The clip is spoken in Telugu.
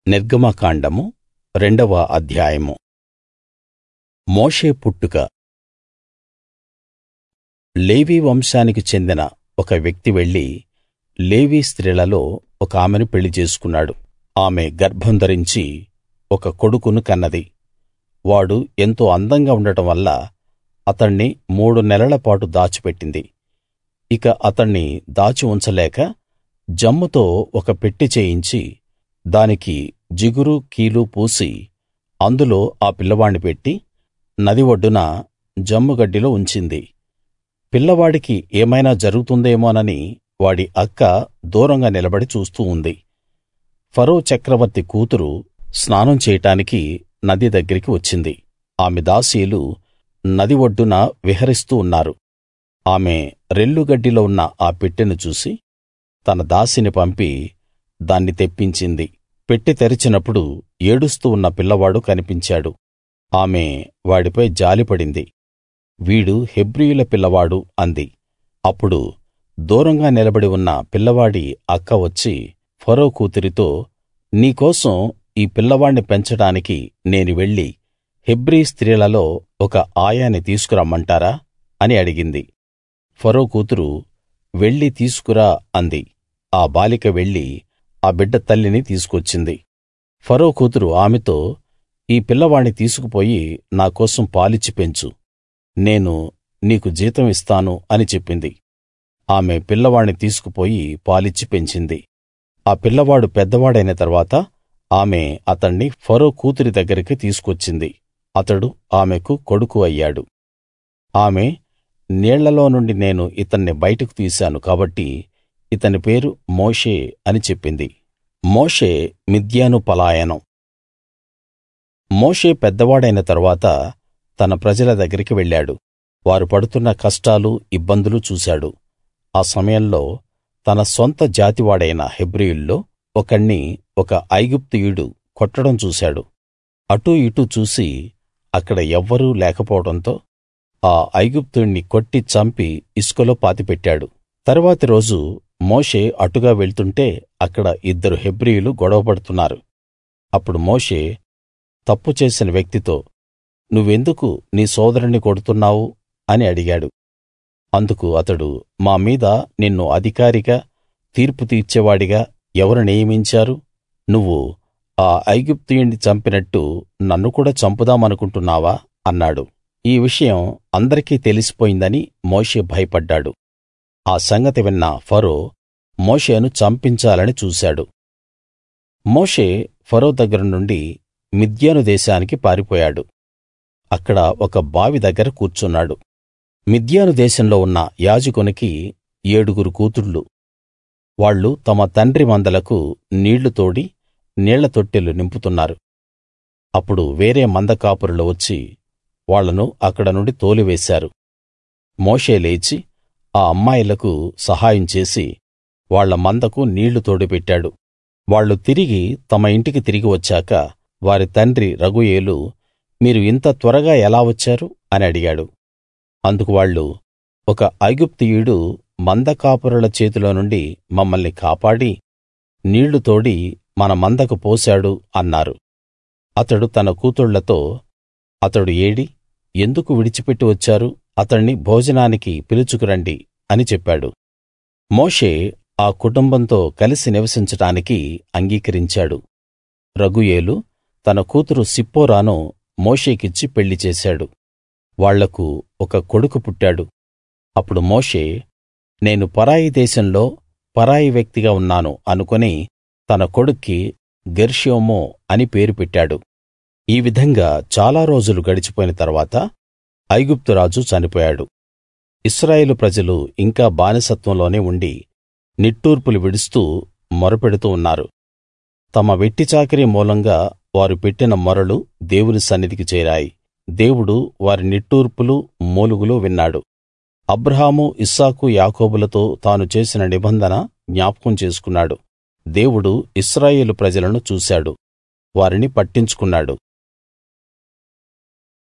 నిర్గమకాండము రెండవ అధ్యాయము మోషే పుట్టుక లేవీ వంశానికి చెందిన ఒక వ్యక్తి వెళ్లి లేవీ స్త్రీలలో ఒక ఆమెను పెళ్లి చేసుకున్నాడు ఆమె గర్భం ధరించి ఒక కొడుకును కన్నది వాడు ఎంతో అందంగా ఉండటం వల్ల అతణ్ణి మూడు నెలల పాటు దాచిపెట్టింది ఇక అతణ్ణి దాచి ఉంచలేక జమ్ముతో ఒక పెట్టె చేయించి దానికి జిగురు కీలు పూసి అందులో ఆ పిల్లవాణ్ణి పెట్టి నది ఒడ్డున జమ్ముగడ్డిలో ఉంచింది పిల్లవాడికి ఏమైనా జరుగుతుందేమోనని వాడి అక్క దూరంగా నిలబడి చూస్తూ ఉంది ఫరో చక్రవర్తి కూతురు స్నానం చేయడానికి నది దగ్గరికి వచ్చింది ఆమె దాసీలు నది ఒడ్డున విహరిస్తూ ఉన్నారు ఆమె రెల్లుగడ్డిలో ఉన్న ఆ పెట్టెను చూసి తన దాసిని పంపి దాన్ని తెప్పించింది పెట్టె తెరచినప్పుడు ఏడుస్తూ ఉన్న పిల్లవాడు కనిపించాడు ఆమె వాడిపై జాలిపడింది వీడు హెబ్రీయుల పిల్లవాడు అంది అప్పుడు దూరంగా నిలబడి ఉన్న పిల్లవాడి అక్క వచ్చి ఫరో కూతురితో నీ కోసం ఈ పిల్లవాణ్ణి పెంచడానికి నేను వెళ్లి హెబ్రీ స్త్రీలలో ఒక ఆయాని తీసుకురమ్మంటారా అని అడిగింది ఫరో కూతురు వెళ్లి తీసుకురా అంది ఆ బాలిక వెళ్లి ఆ బిడ్డ తల్లిని తీసుకొచ్చింది ఫరో కూతురు ఆమెతో ఈ పిల్లవాణ్ణి తీసుకుపోయి నా కోసం పాలిచ్చి పెంచు నేను నీకు జీతం ఇస్తాను అని చెప్పింది ఆమె పిల్లవాణ్ణి తీసుకుపోయి పాలిచ్చి పెంచింది ఆ పిల్లవాడు పెద్దవాడైన తరువాత ఆమె అతణ్ణి ఫరో కూతురి దగ్గరికి తీసుకొచ్చింది అతడు ఆమెకు కొడుకు అయ్యాడు ఆమె నీళ్లలో నుండి నేను ఇతన్ని బయటకు తీశాను కాబట్టి ఇతని పేరు మోషే అని చెప్పింది మోషే మిద్యాను పలాయనం మోషే పెద్దవాడైన తరువాత తన ప్రజల దగ్గరికి వెళ్ళాడు వారు పడుతున్న కష్టాలు ఇబ్బందులు చూశాడు ఆ సమయంలో తన సొంత జాతివాడైన హెబ్రీయుల్లో ఒకణ్ణి ఒక ఐగుప్తీయుడు కొట్టడం చూశాడు అటూ ఇటూ చూసి అక్కడ ఎవ్వరూ లేకపోవడంతో ఆ ఐగుప్తీయుణ్ణి కొట్టి చంపి ఇసుకలో పాతిపెట్టాడు తరువాతి రోజు మోషే అటుగా వెళ్తుంటే అక్కడ ఇద్దరు హెబ్రీయులు గొడవ పడుతున్నారు అప్పుడు మోషే తప్పు చేసిన వ్యక్తితో నువ్వెందుకు నీ సోదరుణ్ణి కొడుతున్నావు అని అడిగాడు అందుకు అతడు మా మీద నిన్ను అధికారిగా తీర్పు తీర్చేవాడిగా ఎవరు నియమించారు నువ్వు ఆ ఐగుప్తీయుణ్ణి చంపినట్టు నన్ను కూడా చంపుదామనుకుంటున్నావా అన్నాడు ఈ విషయం అందరికీ తెలిసిపోయిందని మోషే భయపడ్డాడు ఆ సంగతి విన్న ఫరో మోషేను చంపించాలని చూశాడు మోషే ఫరో దగ్గర నుండి మిద్యాను దేశానికి పారిపోయాడు అక్కడ ఒక బావి దగ్గర కూర్చున్నాడు మిద్యాను దేశంలో ఉన్న యాజకునికి ఏడుగురు కూతుళ్ళు వాళ్ళు తమ తండ్రి మందలకు నీళ్లు తోడి నీళ్ల తొట్టెలు నింపుతున్నారు అప్పుడు వేరే మంద కాపురులు వచ్చి వాళ్ళను అక్కడ నుండి తోలివేశారు మోషే లేచి ఆ అమ్మాయిలకు సహాయం చేసి వాళ్ళ మందకు నీళ్లు తోడిపెట్టాడు వాళ్ళు తిరిగి తమ ఇంటికి తిరిగి వచ్చాక వారి తండ్రి రగూయేలు మీరు ఇంత త్వరగా ఎలా వచ్చారు అని అడిగాడు అందుకు వాళ్ళు ఒక ఐగుప్తీయుడు మంద కాపురుల చేతిలో నుండి మమ్మల్ని కాపాడి నీళ్లు తోడి మన మందకు పోశాడు అన్నారు అతడు తన కూతుళ్ళతో అతడు ఏడి ఎందుకు విడిచిపెట్టి వచ్చారు అతణ్ణి భోజనానికి పిలుచుకురండి అని చెప్పాడు మోషే ఆ కుటుంబంతో కలిసి నివసించడానికి అంగీకరించాడు రగూయేలు తన కూతురు సిప్పోరాను మోషేకిచ్చి పెళ్లి చేశాడు వాళ్లకు ఒక కొడుకు పుట్టాడు అప్పుడు మోషే నేను పరాయి దేశంలో పరాయి వ్యక్తిగా ఉన్నాను అనుకుని తన కొడుక్కి గెర్షోము అని పేరు పెట్టాడు ఈ విధంగా చాలా రోజులు గడిచిపోయిన తరువాత ఐగుప్తు రాజు చనిపోయాడు ఇశ్రాయేలు ప్రజలు ఇంకా బానిసత్వంలోనే ఉండి నిట్టూర్పులు విడుస్తూ మొరపెడుతూ ఉన్నారు తమ వెట్టిచాకిరీ మూలంగా వారు పెట్టిన మొరలు దేవుని సన్నిధికి చేరాయి దేవుడు వారి నిట్టూర్పులు మూలుగులు విన్నాడు అబ్రాహాము ఇస్సాకు యాకోబులతో తాను చేసిన నిబంధన జ్ఞాపకం చేసుకున్నాడు దేవుడు ఇశ్రాయేలు ప్రజలను చూశాడు వారిని పట్టించుకున్నాడు